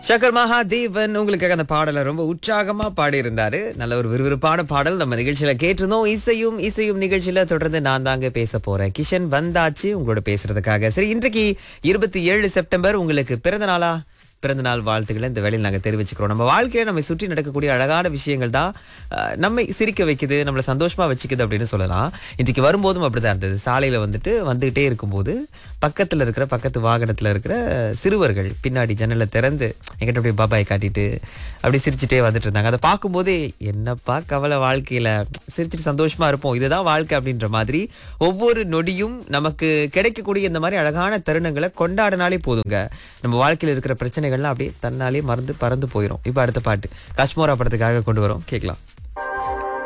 சங்கர் மகாதேவன் உங்களுக்காக அந்த பாடலை ரொம்ப உற்சாகமா பாடியிருந்தாரு நல்ல ஒரு விறுவிறுப்பான பாடல் நம்ம நிகழ்ச்சியில கேட்டிருந்தோம் இசையும் இசையும் நிகழ்ச்சியில தொடர்ந்து நான் தாங்க பேச போறேன் கிஷன் வந்தாச்சு உங்களோட பேசுறதுக்காக சரி இன்றைக்கு இருபத்தி ஏழு செப்டம்பர் உங்களுக்கு பிறந்த நாளா பிறந்த நாள் வாழ்த்துக்களை இந்த வேலையில் நாங்கள் தெரிவிச்சுக்கிறோம் நம்ம வாழ்க்கையில நம்ம சுற்றி நடக்கக்கூடிய அழகான விஷயங்கள் தான் அஹ், நம்மை சிரிக்க வைக்குது நம்மளை சந்தோஷமா வச்சுக்குது அப்படின்னு சொல்லலாம் இன்றைக்கு வரும்போதும் அப்படிதான் இருந்தது சாலையில வந்துட்டு வந்துகிட்டே இருக்கும்போது பக்கத்துல இருக்கிற பக்கத்து வாகனத்துல இருக்கிற சிறுவர்கள் பின்னாடி ஜன்னலை திறந்து எங்கிட்ட அப்படியே பாபாய் காட்டிட்டு அப்படி சிரிச்சுட்டே வந்துட்டு இருந்தாங்க அதை பார்க்கும்போதே என்னப்பா கவலை வாழ்க்கையில சிரிச்சுட்டு சந்தோஷமா இருப்போம் இதுதான் வாழ்க்கை அப்படின்ற மாதிரி ஒவ்வொரு நொடியும் நமக்கு கிடைக்கக்கூடிய இந்த மாதிரி அழகான தருணங்களை கொண்டாடினாலே போதுங்க நம்ம வாழ்க்கையில இருக்கிற பிரச்சனைகள்லாம் அப்படியே தன்னாலே மறந்து பறந்து போயிடும் இப்போ அடுத்த பாட்டு காஷ்மோரா படத்துக்காக கொண்டு வரோம் கேட்கலாம்